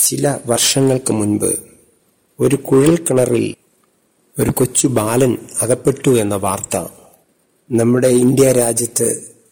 ചില വർഷങ്ങൾക്ക് മുൻപ് ഒരു കുഴൽ കിണറിൽ ഒരു കൊച്ചു ബാലൻ അകപ്പെട്ടു എന്ന വാർത്ത നമ്മുടെ ഇന്ത്യ രാജ്യത്ത്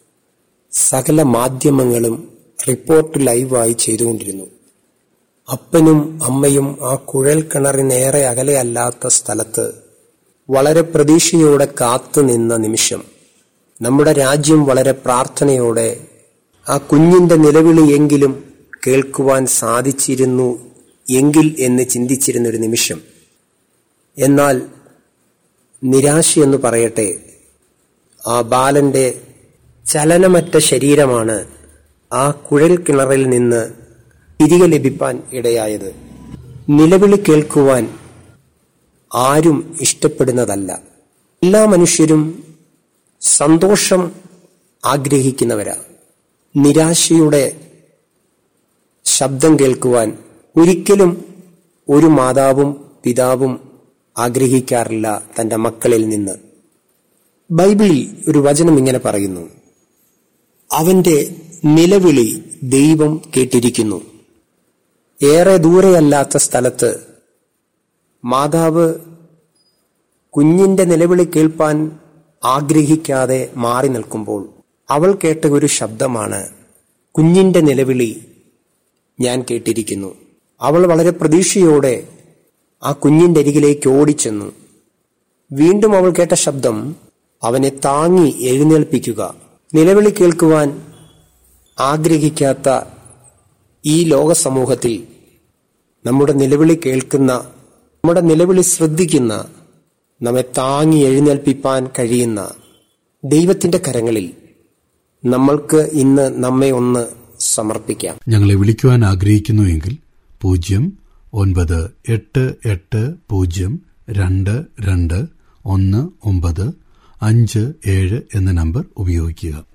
സകല മാധ്യമങ്ങളും റിപ്പോർട്ട് ലൈവായി ചെയ്തുകൊണ്ടിരുന്നു അപ്പനും അമ്മയും ആ കുഴൽ കിണറിനേറെ അകലെയല്ലാത്ത സ്ഥലത്ത് വളരെ പ്രതീക്ഷയോടെ കാത്തു നിന്ന നിമിഷം നമ്മുടെ രാജ്യം വളരെ പ്രാർത്ഥനയോടെ ആ കുഞ്ഞിന്റെ നിലവിളിയെങ്കിലും കേൾക്കുവാൻ സാധിച്ചിരുന്നു എങ്കിൽ എന്ന് ചിന്തിച്ചിരുന്ന ഒരു നിമിഷം എന്നാൽ നിരാശയെന്ന് പറയട്ടെ ആ ബാലന്റെ ചലനമറ്റ ശരീരമാണ് ആ കുഴൽ കിണറിൽ നിന്ന് തിരികെ ലഭിപ്പാൻ ഇടയായത് നിലവിളി കേൾക്കുവാൻ ആരും ഇഷ്ടപ്പെടുന്നതല്ല എല്ലാ മനുഷ്യരും സന്തോഷം ആഗ്രഹിക്കുന്നവരാ നിരാശയുടെ ശബ്ദം കേൾക്കുവാൻ ഒരിക്കലും ഒരു മാതാവും പിതാവും ആഗ്രഹിക്കാറില്ല തന്റെ മക്കളിൽ നിന്ന് ബൈബിളിൽ ഒരു വചനം ഇങ്ങനെ പറയുന്നു അവന്റെ നിലവിളി ദൈവം കേട്ടിരിക്കുന്നു ഏറെ ദൂരെയല്ലാത്ത സ്ഥലത്ത് മാതാവ് കുഞ്ഞിന്റെ നിലവിളി കേൾപ്പാൻ ആഗ്രഹിക്കാതെ മാറി നിൽക്കുമ്പോൾ അവൾ കേട്ട ഒരു ശബ്ദമാണ് കുഞ്ഞിന്റെ നിലവിളി ഞാൻ കേട്ടിരിക്കുന്നു അവൾ വളരെ പ്രതീക്ഷയോടെ ആ കുഞ്ഞിന്റെ അരികിലേക്ക് ഓടിച്ചെന്നു വീണ്ടും അവൾ കേട്ട ശബ്ദം അവനെ താങ്ങി എഴുന്നേൽപ്പിക്കുക നിലവിളി കേൾക്കുവാൻ ആഗ്രഹിക്കാത്ത ഈ ലോക സമൂഹത്തിൽ നമ്മുടെ നിലവിളി കേൾക്കുന്ന നമ്മുടെ നിലവിളി ശ്രദ്ധിക്കുന്ന നമ്മെ താങ്ങി എഴുന്നേൽപ്പിപ്പാൻ കഴിയുന്ന ദൈവത്തിന്റെ കരങ്ങളിൽ നമ്മൾക്ക് ഇന്ന് നമ്മെ ഒന്ന് സമർപ്പിക്കാം ഞങ്ങളെ വിളിക്കുവാൻ ആഗ്രഹിക്കുന്നുവെങ്കിൽ പൂജ്യം ഒൻപത് എട്ട് എട്ട് പൂജ്യം രണ്ട് രണ്ട് ഒന്ന് ഒമ്പത് അഞ്ച് ഏഴ് എന്ന നമ്പർ ഉപയോഗിക്കുക